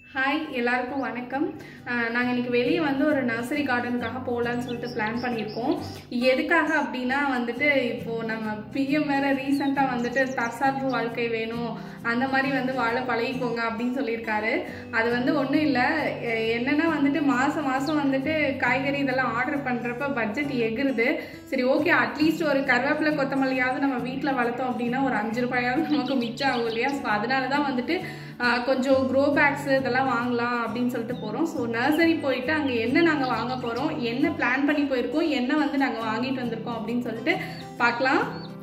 Hi எல்லாருக்கும் வணக்கம் நாங்கள் இன்னைக்கு வெளியே வந்து ஒரு நர்சரி கார்டனுக்காக போகலான்னு சொல்லிட்டு பிளான் பண்ணியிருக்கோம் எதுக்காக அப்படின்னா வந்துட்டு இப்போது நம்ம பிஎம் வேற ரீசெண்டாக வந்துட்டு தற்சார்பு வாழ்க்கை வேணும் அந்த மாதிரி வந்து வாழ பழகிக்கோங்க அப்படின்னு சொல்லியிருக்காரு அது வந்து ஒன்றும் இல்லை என்னென்னா வந்துட்டு மாதம் மாதம் வந்துட்டு காய்கறி இதெல்லாம் ஆர்டர் பண்ணுறப்ப பட்ஜெட் எகுறுது சரி ஓகே அட்லீஸ்ட் ஒரு கருவேப்பிலை கொத்தமல்லியாவது நம்ம வீட்டில் வளர்த்தோம் அப்படின்னா ஒரு அஞ்சு ரூபாயாவது நமக்கு மிச்சம் ஆகும் இல்லையா ஸோ அதனால தான் வந்துட்டு ஆஹ், கொஞ்சம் க்ரோ பேக்ஸ் இதெல்லாம் வாங்கலாம் அப்படின்னு சொல்லிட்டு போகிறோம் ஸோ நர்சரி போயிட்டு அங்கே என்ன நாங்கள் வாங்க போகிறோம் என்ன பிளான் பண்ணி போயிருக்கோம் என்ன வந்து நாங்கள் வாங்கிட்டு வந்திருக்கோம் அப்படின்னு சொல்லிட்டு பார்க்கலாம்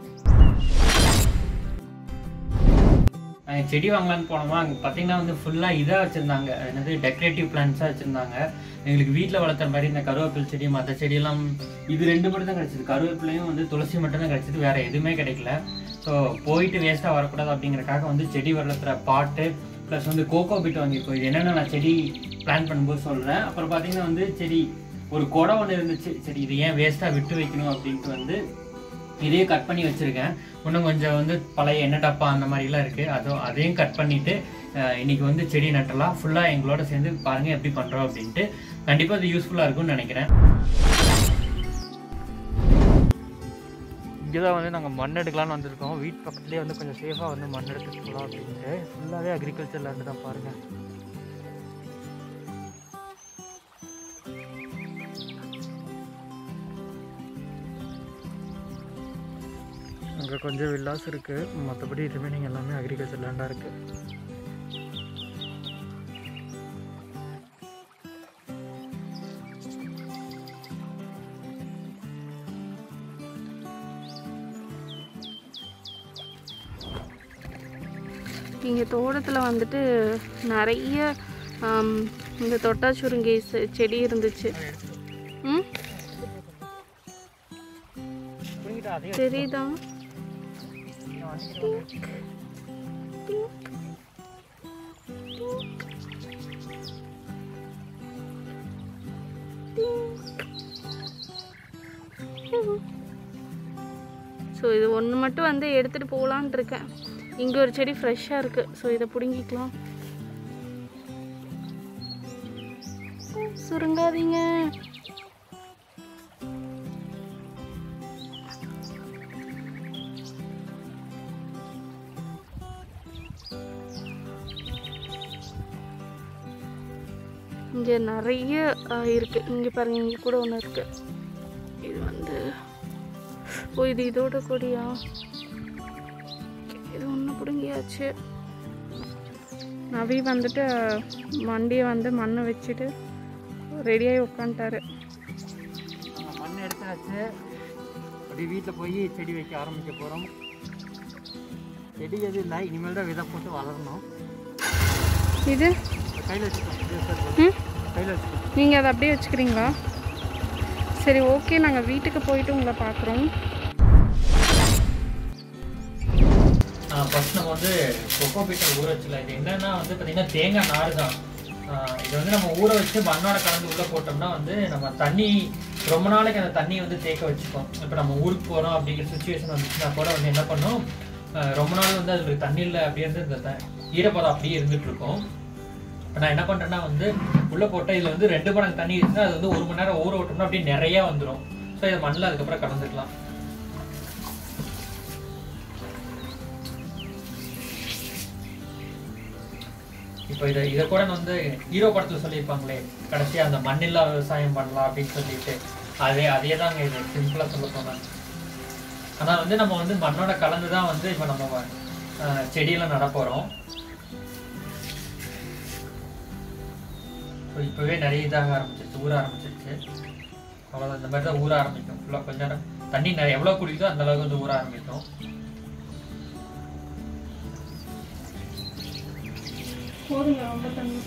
நாங்கள் செடி வாங்கலாம்னு போனோமா அங்கே பார்த்தீங்கன்னா வந்து ஃபுல்லாக இதாக வச்சுருந்தாங்க என்னது டெக்கரேட்டிவ் பிளான்ஸாக வச்சுருந்தாங்க எங்களுக்கு வீட்டில் வளர்த்த மாதிரி இந்த கருவேப்பிலை செடி மற்ற செடியெல்லாம் இது ரெண்டு மட்டும் தான் கிடச்சிது கருவேப்பிலையும் வந்து துளசி மட்டும் தான் கிடச்சிது வேறு எதுவுமே கிடைக்கல ஸோ போயிட்டு வேஸ்ட்டாக வரக்கூடாது அப்படிங்கறக்காக வந்து செடி வளர்த்துற பாட்டு ப்ளஸ் வந்து கோகோ பிட் வாங்கியிருக்கோம் இது என்னென்ன நான் செடி பிளான் பண்ணும்போது சொல்கிறேன் அப்புறம் பார்த்தீங்கன்னா வந்து செடி ஒரு குடம் ஒன்று இருந்துச்சு சரி இது ஏன் வேஸ்ட்டாக விட்டு வைக்கணும் அப்படின்ட்டு வந்து இதையே கட் பண்ணி வச்சிருக்கேன் இன்னும் கொஞ்சம் வந்து பழைய எண்ணெய் டப்பா அந்த மாதிரிலாம் இருக்குது அதுவும் அதையும் கட் பண்ணிவிட்டு இன்னைக்கு வந்து செடி நட்டலாம் ஃபுல்லாக எங்களோட சேர்ந்து பாருங்கள் எப்படி பண்ணுறோம் அப்படின்ட்டு கண்டிப்பாக அது யூஸ்ஃபுல்லாக இருக்கும்னு நினைக்கிறேன் இங்கே தான் வந்து நாங்கள் மண் எடுக்கலாம்னு வந்திருக்கோம் வீட்டு பக்கத்துலேயே வந்து கொஞ்சம் சேஃபாக வந்து மண் எடுத்துட்டு போகலாம் அப்படின்ட்டு ஃபுல்லாகவே அக்ரிகல்ச்சர் லேண்டு தான் பாருங்கள் அங்கே கொஞ்சம் வில்லாஸ் இருக்குது மற்றபடி ரிமைனிங் எல்லாமே அக்ரிகல்ச்சர் லேண்டாக இருக்குது இங்கே தோட்டத்தில் வந்துட்டு நிறைய ஆம், இந்த தொட்டாச்சுருங்கி செ- செடி இருந்துச்சு ம் தெரியுதா ஸோ இது ஒன்று மட்டும் வந்து எடுத்துகிட்டு போகலான்ட்டு இருக்கேன் இங்கே ஒரு செடி ஃப்ரெஷ்ஷாக இருக்குது ஸோ இதை பிடுங்கிக்கலாம் சுருங்காதீங்க இங்கே நிறைய அஹ், இருக்கு இங்கே பாருங்க இங்கே கூட ஒன்று இருக்கு இது வந்து ஓ இது இதோட கொடியா இது ஒன்று பிடுங்கியாச்சு நவி வந்துட்டு மண்டியை வந்து மண்ணை வச்சுட்டு ரெடியாகி உட்காந்துட்டாரு மண் எடுத்தாச்சு அப்படி வீட்டில் போய் செடி வைக்க ஆரம்பிக்க போகிறோம் செடி எதுவும் இல்லை இனிமேல் தான் விதை போட்டு வளரணும் இது கையில் வச்சுக்கோம் ம் கையில் வச்சுக்கோம் நீங்கள் அதை அப்படியே வச்சுக்கிறீங்களா சரி ஓகே நாங்கள் வீட்டுக்கு போயிட்டு உங்களை பார்க்குறோம் ஃபர்ஸ்ட் நம்ம வந்து கொக்கோ பீட்டை ஊற வச்சுக்கலாம் இது என்னன்னா வந்து பார்த்தீங்கன்னா தேங்காய் நாறு தான் ஆஹ் இது வந்து நம்ம ஊற வச்சு மண்ணோட கலந்து உள்ளே போட்டோம்னா வந்து நம்ம தண்ணி ரொம்ப நாளைக்கு அந்த தண்ணியை வந்து தேக்க வச்சுப்போம் இப்போ நம்ம ஊருக்கு போகிறோம் அப்படிங்கிற சுச்சுவேஷன் வந்துச்சுன்னா கூட வந்து என்ன பண்ணோம் ஆஹ் ரொம்ப நாள் வந்து அதில் தண்ணியில் அப்படியே இருந்து இந்த த- ஈரப்பதம் அப்படியே இருந்துட்டு இருக்கும் இப்போ நான் என்ன பண்ணுறேன்னா வந்து உள்ளே போட்டால் இதில் வந்து ரெண்டு மடங்கு தண்ணி இருந்துச்சுன்னா அது வந்து ஒரு மணி நேரம் ஊற விட்டோம்னா அப்படியே நிறையா வந்துடும் ஸோ இதை மண்ணில் அதுக்கப்புறம் கலந்துக்கலாம் இப்போ இதை இதை கூட நான் வந்து ஹீரோ படத்தில் சொல்லியிருப்பாங்களே கடைசியாக அந்த மண்ணில்லா விவசாயம் பண்ணலாம் அப்படின்னு சொல்லிட்டு அதே அதே தாங்க இது சிம்பிளாக சொல்ல போனேன் ஆனால் வந்து நம்ம வந்து மண்ணோட கலந்து தான் வந்து இப்போ நம்ம அஹ், செடியெல்லாம் நட போகிறோம் ஸோ இப்போவே நிறைய இதாக ஆரம்பிச்சிருச்சு ஊற ஆரம்பிச்சிருச்சு அவ்வளோதான் இந்த மாதிரி தான் ஊற ஆரம்பிக்கும் ஃபுல்லாக கொஞ்ச நேரம் தண்ணி நிறைய எவ்வளோ குடிக்குதோ அந்த அளவுக்கு வந்து ஊற ஆரம்பிக்கும் போதுங்க ரொம்ப தண்ணி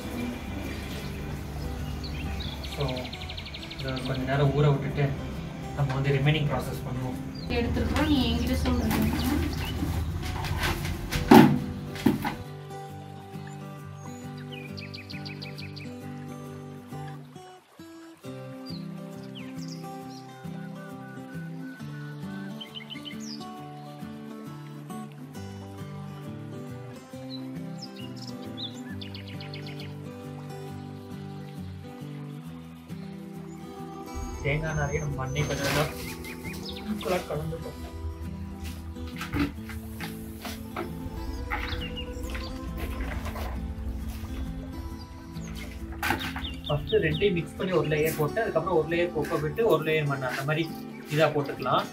ஸோ இதை கொஞ்ச நேரம் ஊற விட்டுட்டு நம்ம வந்து ரிமைனிங் ப்ராசஸ் பண்ணுவோம் எடுத்துருக்கோம் நீ என்கிட்ட சொல்லுங்க தேங்காய் நிறைய நம்ம மண்ணை கொஞ்சம் நல்லா ஈக்குவலாக கலந்துக்கும் ஃபர்ஸ்ட் ரெண்டையும் மிக்ஸ் பண்ணி ஒரு லேயர் போட்டு அதுக்கப்புறம் ஒரு லேயர் கொக்கோ விட்டு ஒரு லேயர் மண் அந்த மாதிரி இதா போட்டுக்கலாம்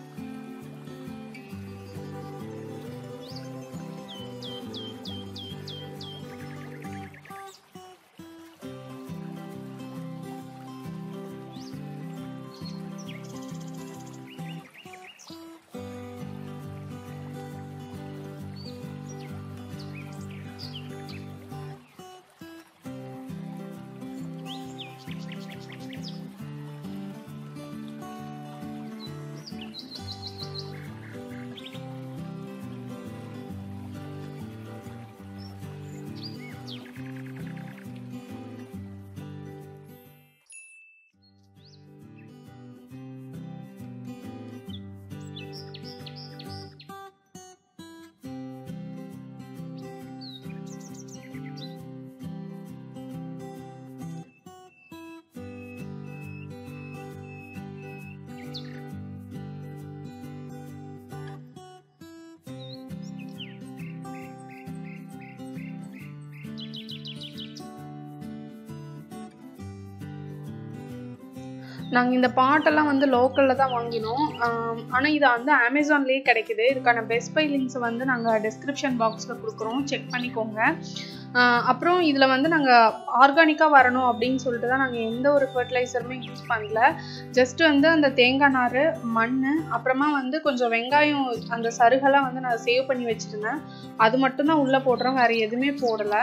நாங்கள் இந்த பாட்டெல்லாம் வந்து லோக்கலில் தான் வாங்கினோம் ஆனால் இது வந்து அமேசான்லேயே கிடைக்குது இதுக்கான பெஸ்ட் பை லிங்க்ஸ் வந்து நாங்கள் டிஸ்கிரிப்ஷன் பாக்ஸில் கொடுக்குறோம் செக் பண்ணிக்கோங்க ஆஹ் அப்புறம் இதில் வந்து நாங்கள் ஆர்கானிக்காக வரணும் அப்படின்னு சொல்லிட்டு தான் நாங்கள் எந்த ஒரு ஃபர்டிலைசருமே யூஸ் பண்ணல ஜஸ்ட் வந்து அந்த தேங்காய் நார் மண் அப்புறமா வந்து கொஞ்சம் வெங்காயம் அந்த சருகெல்லாம் வந்து நான் சேவ் பண்ணி வச்சுருந்தேன் அது மட்டும்தான் உள்ளே போடுறோம் வேறு எதுவுமே போடலை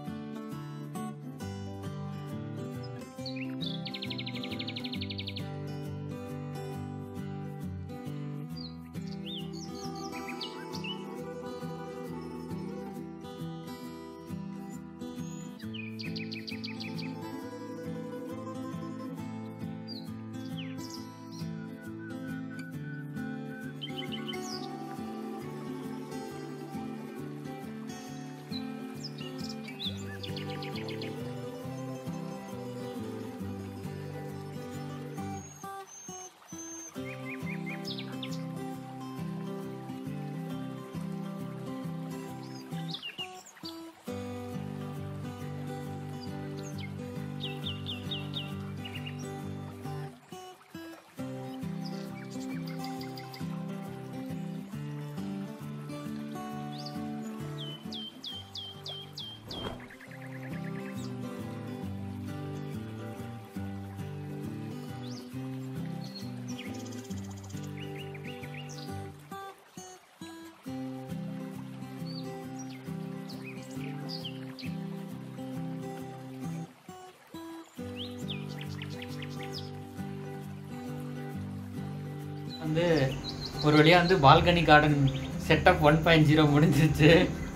வந்து ஒரு வழியா வந்து balcony garden setup one point zero முடிஞ்சிச்சு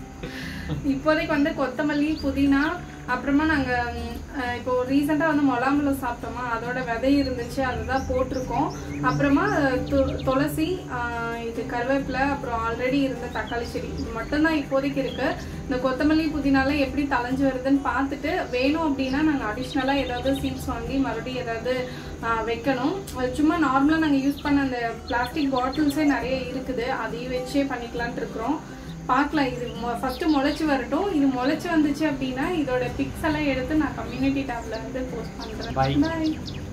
இப்போதைக்கு வந்து கொத்தமல்லி புதினா அப்புறமா நாங்கள் இப்போ ரீசெண்டாக வந்து மொளாம்பழம் சாப்பிட்டோமா அதோட விதை இருந்துச்சு அதுதான் போட்டிருக்கோம் அப்புறமா து- துளசி ஆஹ் இது கருவேப்பிலை அப்புறம் ஆல்ரெடி இருந்த தக்காளி செடி இது மட்டும்தான் இப்போதைக்கு இருக்கு இந்த கொத்தமல்லி புதினாலாம் எப்படி தளைஞ்சு வருதுன்னு பார்த்துட்டு வேணும் அப்படின்னா நாங்கள் அடிஷ்னலாக ஏதாவது சீட்ஸ் வாங்கி மறுபடியும் ஏதாவது ஆஹ் வைக்கணும் அது சும்மா நார்மலாக நாங்கள் யூஸ் பண்ண அந்த பிளாஸ்டிக் பாட்டில்ஸே நிறைய இருக்குது அதையும் வச்சே பண்ணிக்கலான்ட்டு இருக்கிறோம் பார்க்கலாம் இது ஃபர்ஸ்ட் முளைச்சு வரட்டும் இது முளைச்சு வந்துச்சு அப்படின்னா இதோட பிக்ஸ் எல்லாம் எடுத்து நான் கம்யூனிட்டி டேப்ல வந்து போஸ்ட் Bye. பண்றேன் பாய்